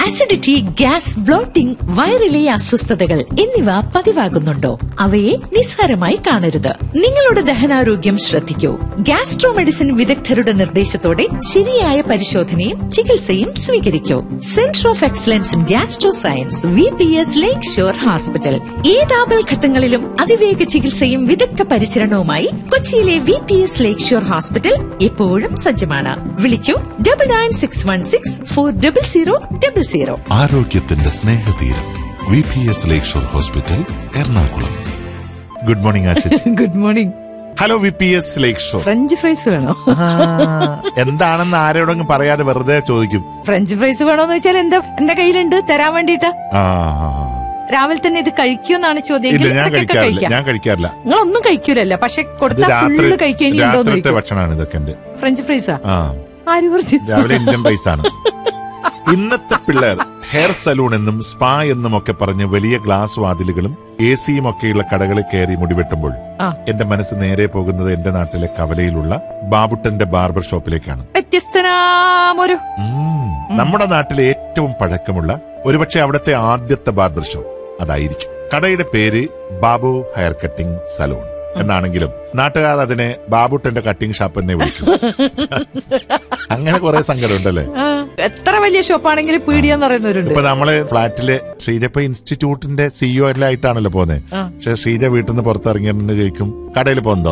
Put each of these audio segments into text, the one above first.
Acidity gas blotting വയറിലെ അസ്വസ്ഥതകൾ എന്നിവ പതിവാകുന്നുണ്ടോ അവയെ നിസ്സാരമായി കാണരുത് നിങ്ങളുടെ ദഹനാരോഗ്യം ശ്രദ്ധിക്കൂ ഗ്യാസ്ട്രോ മെഡിസിൻ വിദഗ്ധരുടെ നിർദ്ദേശത്തോടെ ശരിയായ പരിശോധനയും ചികിത്സയും സ്വീകരിക്കൂ centre of excellence in gastro science V P S lakeshore hospital ഏതാപൽ ഘട്ടങ്ങളിലും അതിവേഗ ചികിത്സയും വിദഗ്ധ പരിചരണവുമായി കൊച്ചിയിലെ V P S lakeshore hospital എപ്പോഴും സജ്ജമാണ് വിളിക്കൂ double nine six one six four double zero double zero ആരോഗ്യത്തിന്റെ സ്നേഹതീരം V P S lakeshore hospital Ernakulam good morning ആശിച്ച് good morning hello V P S lakeshore French fries വേണോ എന്താണെന്ന് ആരോടെങ്കിലും പറയാതെ വെറുതെ ചോദിക്കും ഫ്രഞ്ച് ഫ്രൈസ് വേണോന്ന് വെച്ചാൽ എന്താ എന്റെ കയ്യിലുണ്ട് തരാൻ വേണ്ടിട്ട് ആ രാവിലെ തന്നെ ഇത് കഴിക്കുമെന്നാണ് ചോദ്യം ഇല്ല ഞാൻ ഇടയ്ക്കൊക്കെ കഴിക്കാറില്ല കഴിക്കാം. ഞാൻ കഴിക്കാറില്ല നിങ്ങളൊന്നും കഴിക്കൂലല്ലോ പക്ഷെ ഇത് കൊടുത്താൽ രാത്രി ഫുള്ള് കഴിക്കുക ഇനി എന്തോന്ന് രാത്രിത്തെ ചോദിക്കും. ഭക്ഷണമാണ് ഇതൊക്കെ എന്റെ ഫ്രഞ്ച് ഫ്രൈസാ ആ ആര് പറഞ്ഞു രാവിലെ ഇന്ത്യൻ റൈസ് ആണ് ഇന്നത്തെ പിള്ളേർ ഹെയർ സലൂൺ എന്നും സ്പാ എന്നും ഒക്കെ പറഞ്ഞ് വലിയ ഗ്ലാസ് വാതിലുകളും എ സിയും ഒക്കെയുള്ള കടകളിൽ കയറി മുടിവെട്ടുമ്പോൾ ആ. എന്റെ മനസ്സ് നേരെ പോകുന്നത് എന്റെ നാട്ടിലെ കവലയിലുള്ള ബാബുട്ടന്റെ ബാർബർ ഷോപ്പിലേക്കാണ് വ്യത്യസ്തനാമൊരു ഉം. നമ്മുടെ നാട്ടിലെ ഏറ്റവും പഴക്കമുള്ള ഒരുപക്ഷെ അവിടുത്തെ ആദ്യത്തെ ബാർബർ ഷോപ്പ് അതായിരിക്കും കടയുടെ പേര് ബാബു ഹെയർ കട്ടിംഗ് സലൂൺ എന്നാണെങ്കിലും നാട്ടുകാർ അതിനെ ബാബുട്ടന്റെ കട്ടിംഗ് ഷാപ്പ് എന്നേ വിളിക്കും അങ്ങനെ കുറെ സങ്കടമുണ്ടല്ലേ ആ, എത്ര വലിയ ഷോപ്പാണെങ്കിലും പീടിയെന്ന് പറയുന്നവരുണ്ട് ഇപ്പൊ നമ്മള് ഫ്ലാറ്റിലെ ശ്രീജപ്പ ഇൻസ്റ്റിറ്റ്യൂട്ടിന്റെ സിഇഒ ആയിട്ടാണല്ലോ പോന്നെ ആ. പക്ഷെ ശ്രീജ വീട്ടിൽ നിന്ന് പുറത്തിറങ്ങിയിട്ട് ചോദിക്കും കടയിൽ പോന്തോ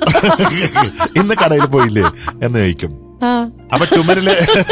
ഇന്ന് കടയിൽ പോയില്ലേ എന്ന് ചോദിക്കും ആ. അപ്പൊ ചുമരില്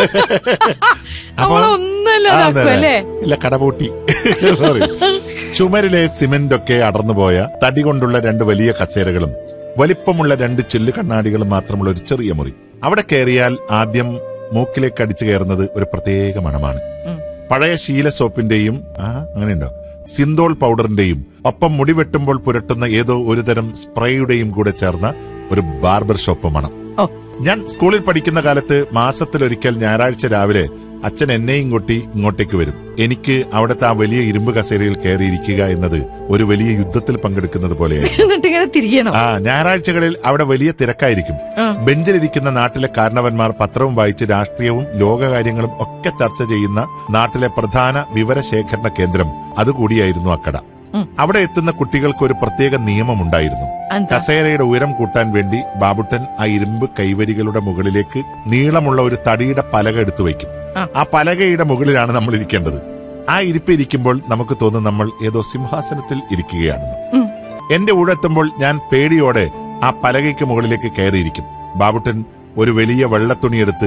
നമ്മളൊന്നുമല്ല ആ, ഇതാക്കും അതെ. അല്ലേ ഇല്ല കട പൂട്ടി എന്ന് പറയും. ചുമരിലെ സിമന്റ് ഒക്കെ അടർന്നുപോയ തടി കൊണ്ടുള്ള രണ്ട് വലിയ കസേരകളും വലിപ്പമുള്ള രണ്ട് ചില്ല് കണ്ണാടികളും മാത്രമുള്ള ഒരു ചെറിയ മുറി അവിടെ കയറിയാൽ ആദ്യം മൂക്കിലേക്ക് അടിച്ചു കയറുന്നത് ഒരു പ്രത്യേക മണമാണ് ഉം. പഴയ ശീല സോപ്പിന്റെയും ആ അങ്ങനെയുണ്ടോ സിന്തോൾ പൗഡറിന്റെയും ഒപ്പം മുടി വെട്ടുമ്പോൾ പുരട്ടുന്ന ഏതോ ഒരുതരം സ്പ്രേയുടെയും കൂടെ ചേർന്ന ഒരു ബാർബർ ഷോപ്പ് മണം ഓ ഞാൻ സ്കൂളിൽ പഠിക്കുന്ന കാലത്ത് മാസത്തിലൊരിക്കൽ ഞായറാഴ്ച രാവിലെ അച്ഛൻ എന്നെയും കൊട്ടി ഇങ്ങോട്ടേക്ക് വരും എനിക്ക് അവിടുത്തെ ആ വലിയ ഇരുമ്പ് കസേരയിൽ കയറിയിരിക്കുക എന്നത് ഒരു വലിയ യുദ്ധത്തിൽ പങ്കെടുക്കുന്നത് പോലെയായിരുന്നു എന്നിട്ട് ഇങ്ങനെ തിരിയണം ആ ഞായറാഴ്ചകളിൽ അവിടെ വലിയ തിരക്കായിരിക്കും ആ. ബെഞ്ചിലിരിക്കുന്ന നാട്ടിലെ കാരണവന്മാർ പത്രവും വായിച്ച് രാഷ്ട്രീയവും ലോകകാര്യങ്ങളും ഒക്കെ ചർച്ച ചെയ്യുന്ന നാട്ടിലെ പ്രധാന വിവരശേഖരണ കേന്ദ്രം അതുകൂടിയായിരുന്നു അക്കട ഉം. അവിടെ എത്തുന്ന കുട്ടികൾക്ക് ഒരു പ്രത്യേക നിയമമുണ്ടായിരുന്നു എന്താ കസേരയുടെ ഉയരം കൂട്ടാൻ വേണ്ടി ബാബുട്ടൻ ആ ഇരുമ്പ് കൈവരികളുടെ മുകളിലേക്ക് നീളമുള്ള ഒരു തടിയുടെ പലക എടുത്തു വയ്ക്കും ആ. ആ പലകയുടെ മുകളിലാണ് നമ്മൾ ഇരിക്കേണ്ടത് ആ ഇരിപ്പ് ഇരിക്കുമ്പോൾ നമുക്ക് തോന്നും നമ്മൾ ഏതോ സിംഹാസനത്തിൽ ഇരിക്കുകയാണെന്ന് ഉം. എന്റെ ഊഴെത്തുമ്പോൾ ഞാൻ പേടിയോടെ ആ പലകയ്ക്ക് മുകളിലേക്ക് കയറിയിരിക്കും ബാബുട്ടൻ ഒരു വലിയ വെള്ളത്തുണിയെടുത്ത്